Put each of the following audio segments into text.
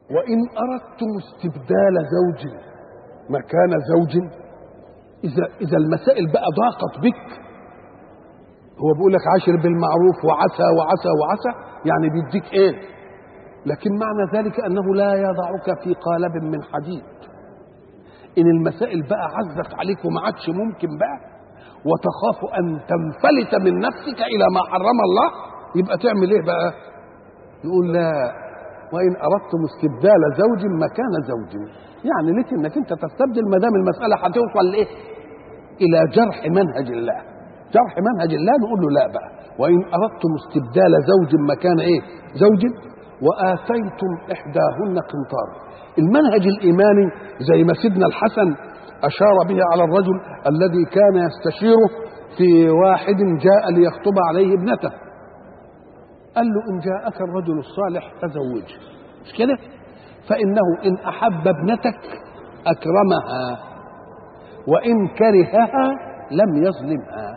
وإن أردتم استبدال زوج مكان زوج إذا إذا المسائل بقى ضاقت بك هو بيقول لك عاشر بالمعروف وعسى وعسى وعسى يعني بيديك ايه لكن معنى ذلك انه لا يضعك في قالب من حديد ان المسائل بقى عزت عليك وما عادش ممكن بقى وتخاف ان تنفلت من نفسك الى ما حرم الله يبقى تعمل ايه بقى يقول لا وان اردتم استبدال زوج مكان زوج يعني لك انك انت تستبدل ما دام المساله هتوصل لايه الى جرح منهج الله جرح منهج الله نقول له لا بقى وان اردتم استبدال زوج مكان ايه زوج واتيتم احداهن قنطارا المنهج الايماني زي ما سيدنا الحسن اشار به على الرجل الذي كان يستشيره في واحد جاء ليخطب عليه ابنته قال له ان جاءك الرجل الصالح فزوجه مش كده فانه ان احب ابنتك اكرمها وان كرهها لم يظلمها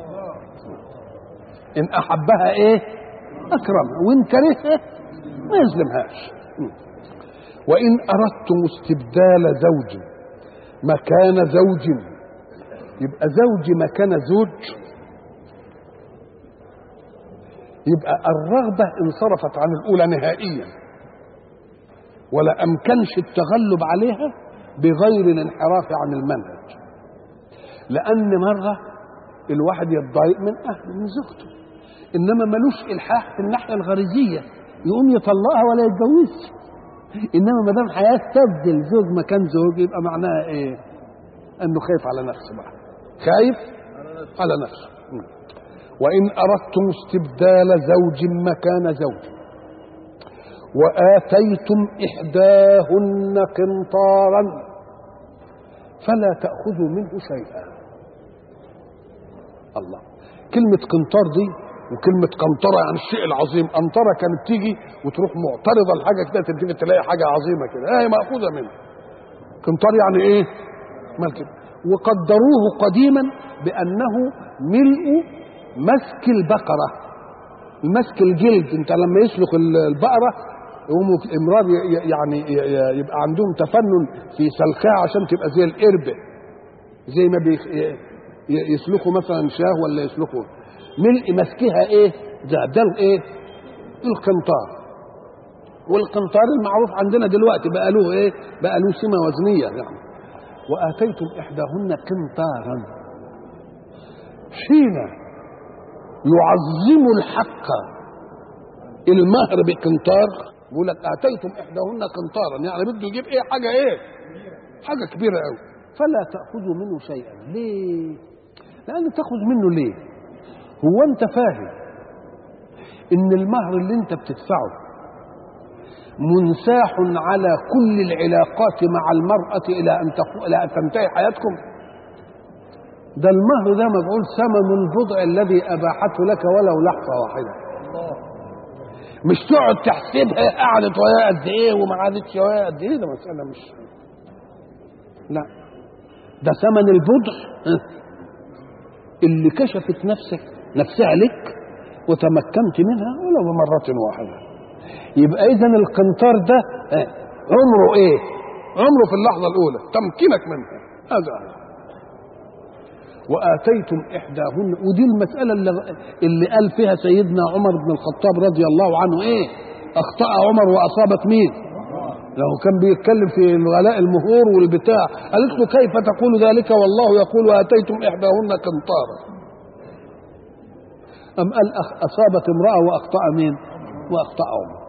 ان احبها ايه اكرمها وان كرهها ما يظلمهاش وان اردتم استبدال زوج مكان زوج يبقى زوج مكان زوج يبقى الرغبه انصرفت عن الاولى نهائيا ولا امكنش التغلب عليها بغير الانحراف عن المنهج لان مره الواحد يتضايق من اهله من زوجته انما ملوش الحاح في الناحيه الغريزيه يقوم يطلقها ولا يتجوزش انما ما دام هيستبدل زوج مكان زوج يبقى معناها ايه؟ انه خايف على نفسه بقى خايف على نفسه وان اردتم استبدال زوج مكان زوج واتيتم احداهن قنطارا فلا تاخذوا منه شيئا الله كلمه قنطار دي وكلمة قنطرة يعني الشيء العظيم قنطرة كانت تيجي وتروح معترضة لحاجة كده تديك تلاقي حاجة عظيمة كده هي مأخوذة منه قنطار يعني ايه مال كده وقدروه قديما بأنه ملء مسك البقرة مسك الجلد انت لما يسلخ البقرة يقوموا امرار يعني يبقى عندهم تفنن في سلخها عشان تبقى زي القربة زي ما يسلخوا مثلا شاه ولا يسلخوا ملء مسكها ايه ده ده الايه القنطار والقنطار المعروف عندنا دلوقتي بقى له ايه بقى له سمه وزنيه يعني واتيتم احداهن قنطارا حين يعظم الحق المهر بقنطار بيقول لك اتيتم احداهن قنطارا يعني بده يجيب ايه حاجه ايه حاجه كبيره قوي فلا تاخذوا منه شيئا ليه لان تاخذ منه ليه هو انت فاهم ان المهر اللي انت بتدفعه منساح على كل العلاقات مع المرأة إلى أن إلى أن تنتهي حياتكم ده المهر ده مفعول ثمن البضع الذي أباحته لك ولو لحظة واحدة مش تقعد تحسبها قعدت وياه قد إيه وما قعدتش وياه قد إيه ده مسألة مش لا ده ثمن البضع اللي كشفت نفسك نفسها لك وتمكنت منها ولو بمرة واحدة يبقى إذا القنطار ده عمره إيه؟ عمره في اللحظة الأولى تمكينك منها هذا وآتيتم إحداهن ودي المسألة اللي, اللي قال فيها سيدنا عمر بن الخطاب رضي الله عنه إيه؟ أخطأ عمر وأصابت مين؟ لو كان بيتكلم في الغلاء المهور والبتاع قالت له كيف تقول ذلك والله يقول واتيتم احداهن قنطارا ام قال اصابت امراه واخطا مين واخطا عمر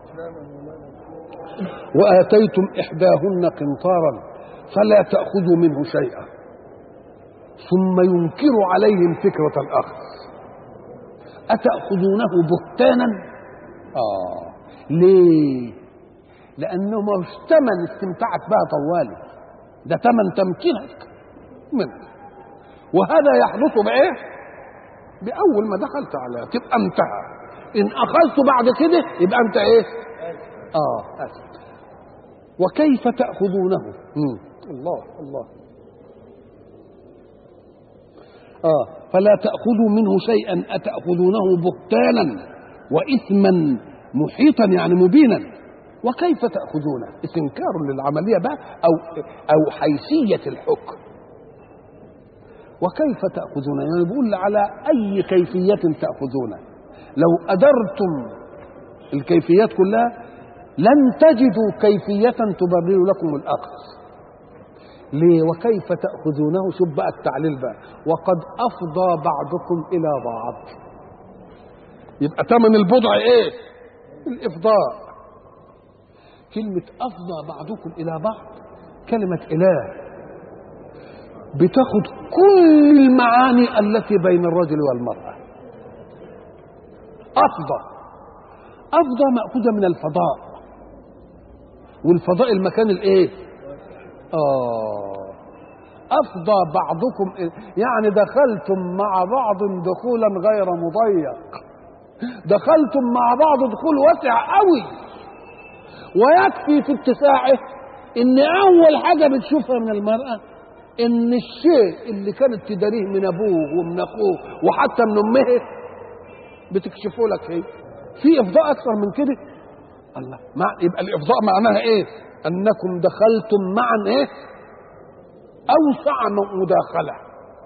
واتيتم احداهن قنطارا فلا تاخذوا منه شيئا ثم ينكر عليهم فكره الاخذ اتاخذونه بهتانا اه ليه لانه مش ثمن استمتعت بها طوالي ده ثمن تمكينك منه وهذا يحدث بايه باول ما دخلت عليها تبقى انتهى ان اخذت بعد كده يبقى انت ايه اه أسف. وكيف تاخذونه مم. الله الله اه فلا تاخذوا منه شيئا اتاخذونه بهتانا واثما محيطا يعني مبينا وكيف تأخذونه استنكار للعملية بقى أو أو حيثية الحكم وكيف تأخذونه يعني بيقول على أي كيفية تأخذونه لو أدرتم الكيفيات كلها لن تجدوا كيفية تبرر لكم الأخذ ليه وكيف تأخذونه شوف بقى التعليل بقى وقد أفضى بعضكم إلى بعض يبقى ثمن البضع إيه الإفضاء كلمة أفضى بعضكم إلى بعض كلمة إله بتاخد كل المعاني التي بين الرجل والمرأة أفضى أفضى مأخوذة من الفضاء والفضاء المكان الإيه؟ آه أفضى بعضكم يعني دخلتم مع بعض دخولا غير مضيق دخلتم مع بعض دخول واسع قوي ويكفي في اتساعه ان اول حاجه بتشوفها من المراه ان الشيء اللي كانت تداريه من ابوه ومن اخوه وحتى من امه بتكشفه لك ايه في افضاء اكثر من كده الله مع يبقى الافضاء معناها ايه انكم دخلتم معا ايه اوسع مداخله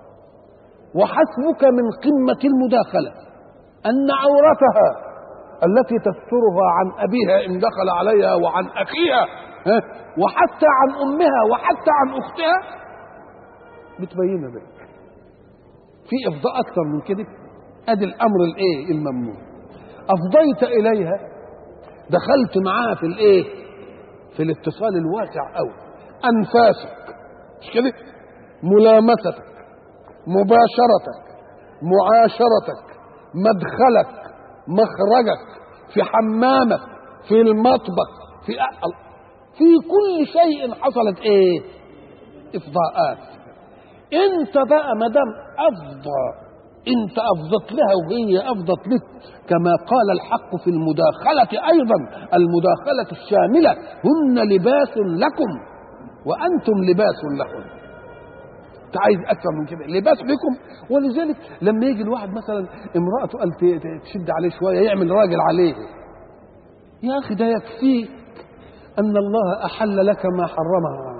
وحسبك من قمه المداخله ان عورتها التي تسترها عن ابيها ان دخل عليها وعن اخيها ها؟ وحتى عن امها وحتى عن اختها بتبين ذلك في افضاء اكثر من كده ادي الامر الايه الممنوع افضيت اليها دخلت معاها في الايه في الاتصال الواسع قوي انفاسك مش كده ملامستك مباشرتك معاشرتك مدخلك مخرجك في حمامك في المطبخ في أ... في كل شيء حصلت ايه افضاءات انت بقى ما دام افضى انت افضت لها وهي افضت لك كما قال الحق في المداخله ايضا المداخله الشامله هن لباس لكم وانتم لباس لهن انت عايز اكثر من كده لباس لكم ولذلك لما يجي الواحد مثلا امراته قال تشد عليه شويه يعمل راجل عليه يا اخي ده يكفيك ان الله احل لك ما حرمها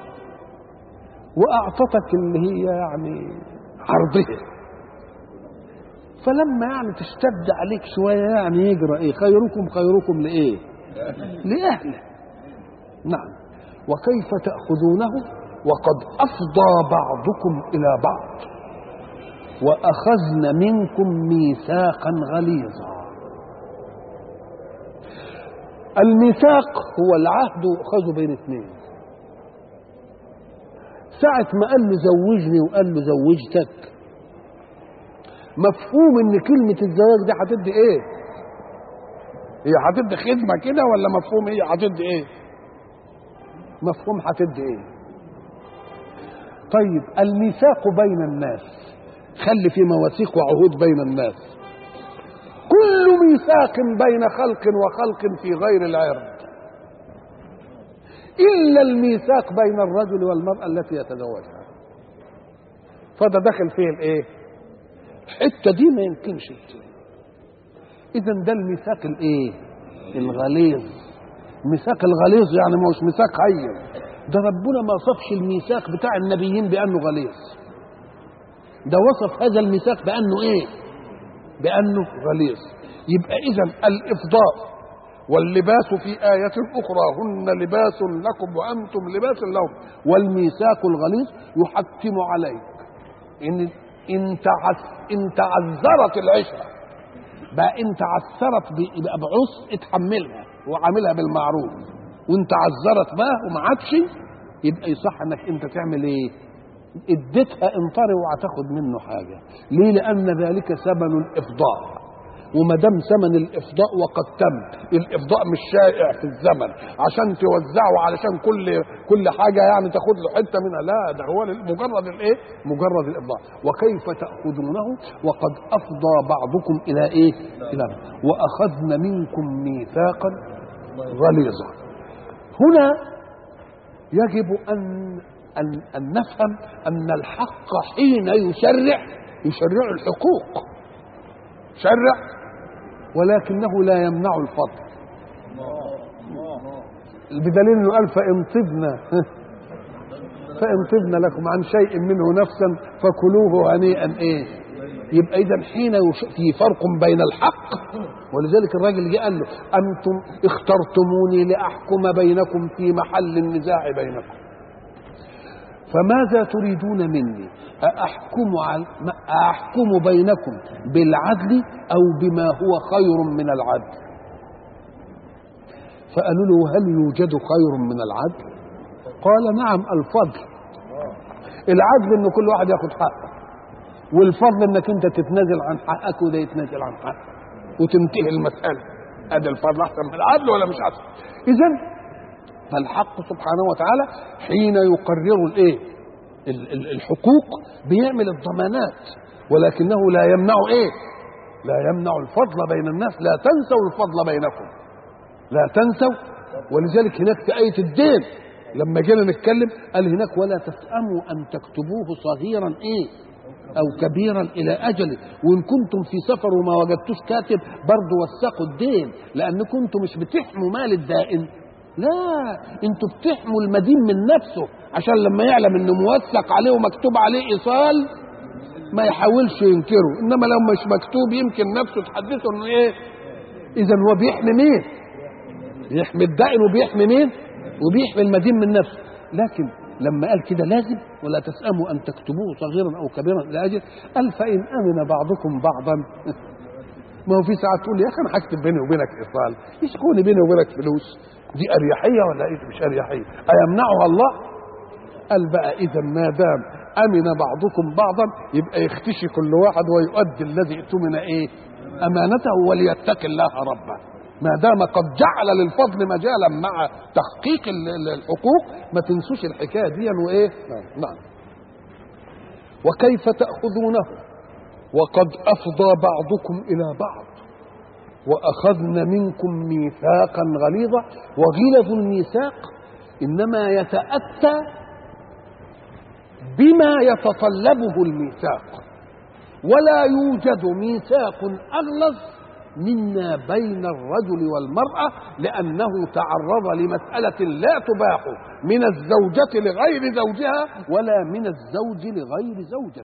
واعطتك اللي هي يعني عرضها فلما يعني تشتد عليك شويه يعني يجرى ايه خيركم خيركم لايه لاهله نعم وكيف تاخذونه وقد افضى بعضكم الى بعض واخذن منكم ميثاقا غليظا الميثاق هو العهد يؤخذ بين اثنين ساعة ما قال له زوجني وقال له زوجتك مفهوم ان كلمة الزواج دي هتدي ايه؟ هي هتدي خدمة كده ولا مفهوم هي هتدي ايه؟ مفهوم هتدي ايه؟ طيب الميثاق بين الناس خلي في مواثيق وعهود بين الناس كل ميثاق بين خلق وخلق في غير العرض إلا الميثاق بين الرجل والمرأة التي يتزوجها فده داخل فيه الايه الحتة دي ما يمكنش إذا ده الميثاق الايه الغليظ الميثاق الغليظ يعني ما هوش ميثاق هين ده ربنا ما وصفش الميثاق بتاع النبيين بأنه غليظ ده وصف هذا الميثاق بأنه ايه بأنه غليظ يبقى إذا الإفضاء واللباس في آية أخرى هن لباس لكم وأنتم لباس لهم والميثاق الغليظ يحتم عليك إن إن تعس إن تعذرت العشرة بقى إن تعثرت يبقى بعص اتحملها وعاملها بالمعروف وإن تعذرت بقى وما عادش يبقى يصح إنك أنت تعمل إيه؟ اديتها انطري وهتاخد منه حاجة ليه لأن ذلك ثمن الإفضاء وما دام ثمن الافضاء وقد تم الافضاء مش شائع في الزمن عشان توزعه علشان كل كل حاجه يعني تاخد له حته منها لا ده هو مجرد الايه مجرد الافضاء وكيف تاخذونه وقد افضى بعضكم الى ايه الى واخذن منكم ميثاقا غليظا هنا يجب ان ان ان نفهم ان الحق حين يشرع يشرع الحقوق شرع ولكنه لا يمنع الفضل بدليل انه قال فان طبنا فان طبنا لكم عن شيء منه نفسا فكلوه هنيئا ايه يبقى اذا حين يش- في فرق بين الحق ولذلك الراجل جه قال له انتم اخترتموني لاحكم بينكم في محل النزاع بينكم فماذا تريدون مني أأحكم على أحكم بينكم بالعدل أو بما هو خير من العدل فقالوا له هل يوجد خير من العدل قال نعم الفضل العدل ان كل واحد ياخد حقه والفضل انك انت تتنازل عن حقك وده يتنازل عن حقه وتنتهي المساله هذا الفضل احسن من العدل ولا مش احسن اذا فالحق سبحانه وتعالى حين يقرر الايه ال- ال- الحقوق بيعمل الضمانات ولكنه لا يمنع ايه لا يمنع الفضل بين الناس لا تنسوا الفضل بينكم لا تنسوا ولذلك هناك في آية الدين لما جينا نتكلم قال هناك ولا تسأموا أن تكتبوه صغيرا إيه أو كبيرا إلى أجله وإن كنتم في سفر وما وجدتوش كاتب برضه وثقوا الدين لأنكم انتم مش بتحموا مال الدائن لا انتوا بتحموا المدين من نفسه عشان لما يعلم انه موثق عليه ومكتوب عليه ايصال ما يحاولش ينكره انما لو مش مكتوب يمكن نفسه تحدثه انه ايه اذا هو بيحمي مين يحمي الدائن وبيحمي مين وبيحمي المدين من نفسه لكن لما قال كده لازم ولا تسأموا أن تكتبوه صغيرا أو كبيرا إلى أجل قال فإن أمن بعضكم بعضا ما هو في ساعات تقول لي يا أخي أنا هكتب بيني وبينك إيصال يشكوني بيني وبينك فلوس دي أريحية ولا إيه مش أريحية أيمنعها الله قال بقى إذا ما دام أمن بعضكم بعضا يبقى يختشي كل واحد ويؤدي الذي اؤتمن إيه أمانته وليتق الله ربه ما دام قد جعل للفضل مجالا مع تحقيق ال- ال- الحقوق ما تنسوش الحكايه دي وايه نعم نعم وكيف تاخذونه وقد افضى بعضكم الى بعض واخذن منكم ميثاقا غليظا وغلظ الميثاق انما يتاتى بما يتطلبه الميثاق ولا يوجد ميثاق اغلظ منا بين الرجل والمراه لانه تعرض لمساله لا تباح من الزوجه لغير زوجها ولا من الزوج لغير زوجته